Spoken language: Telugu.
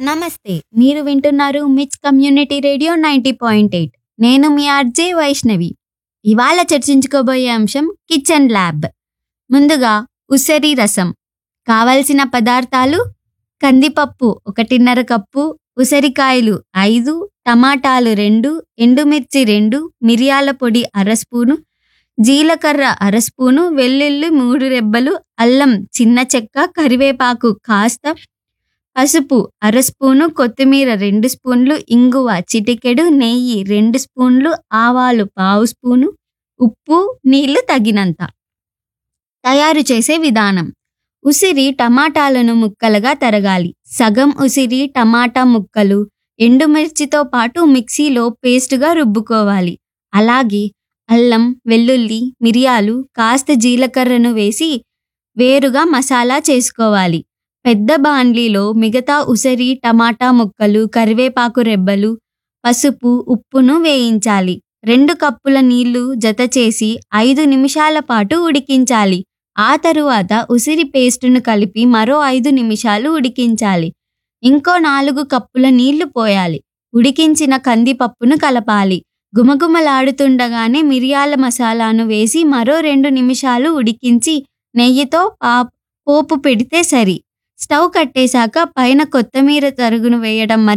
నమస్తే మీరు వింటున్నారు మిచ్ community radio ninety point eight నేను మీ ఆర్జే వైష్ణవి ఇవాళ చర్చించుకోబోయే అంశం కిచెన్ ల్యాబ్ ముందుగా ఉసిరి రసం కావలసిన పదార్థాలు కందిపప్పు ఒకటిన్నర కప్పు ఉసిరికాయలు ఐదు టమాటాలు రెండు ఎండుమిర్చి రెండు మిరియాల పొడి అర స్పూను జీలకర్ర అర స్పూను వెల్లుల్లి మూడు రెబ్బలు అల్లం చిన్న చెక్క కరివేపాకు కాస్త పసుపు అర స్పూను కొత్తిమీర రెండు స్పూన్లు ఇంగువ చిటికెడు నెయ్యి రెండు స్పూన్లు ఆవాలు పావు స్పూను ఉప్పు నీళ్లు తగినంత తయారు చేసే విధానం ఉసిరి టమాటాలను ముక్కలుగా తరగాలి సగం ఉసిరి టమాటా ముక్కలు ఎండుమిర్చితో పాటు మిక్సీలో పేస్టుగా రుబ్బుకోవాలి అలాగే అల్లం వెల్లుల్లి మిరియాలు కాస్త జీలకర్రను వేసి వేరుగా మసాలా చేసుకోవాలి పెద్ద బాండ్లీలో మిగతా ఉసిరి టమాటా ముక్కలు కరివేపాకు రెబ్బలు పసుపు ఉప్పును వేయించాలి రెండు కప్పుల నీళ్లు జత చేసి ఐదు నిమిషాల పాటు ఉడికించాలి ఆ తరువాత ఉసిరి పేస్టును కలిపి మరో ఐదు నిమిషాలు ఉడికించాలి ఇంకో నాలుగు కప్పుల నీళ్లు పోయాలి ఉడికించిన కందిపప్పును కలపాలి గుమగుమలాడుతుండగానే మిరియాల మసాలాను వేసి మరో రెండు నిమిషాలు ఉడికించి నెయ్యితో పా పోపు పెడితే సరి స్టవ్ కట్టేశాక పైన కొత్తిమీర తరుగును వేయడం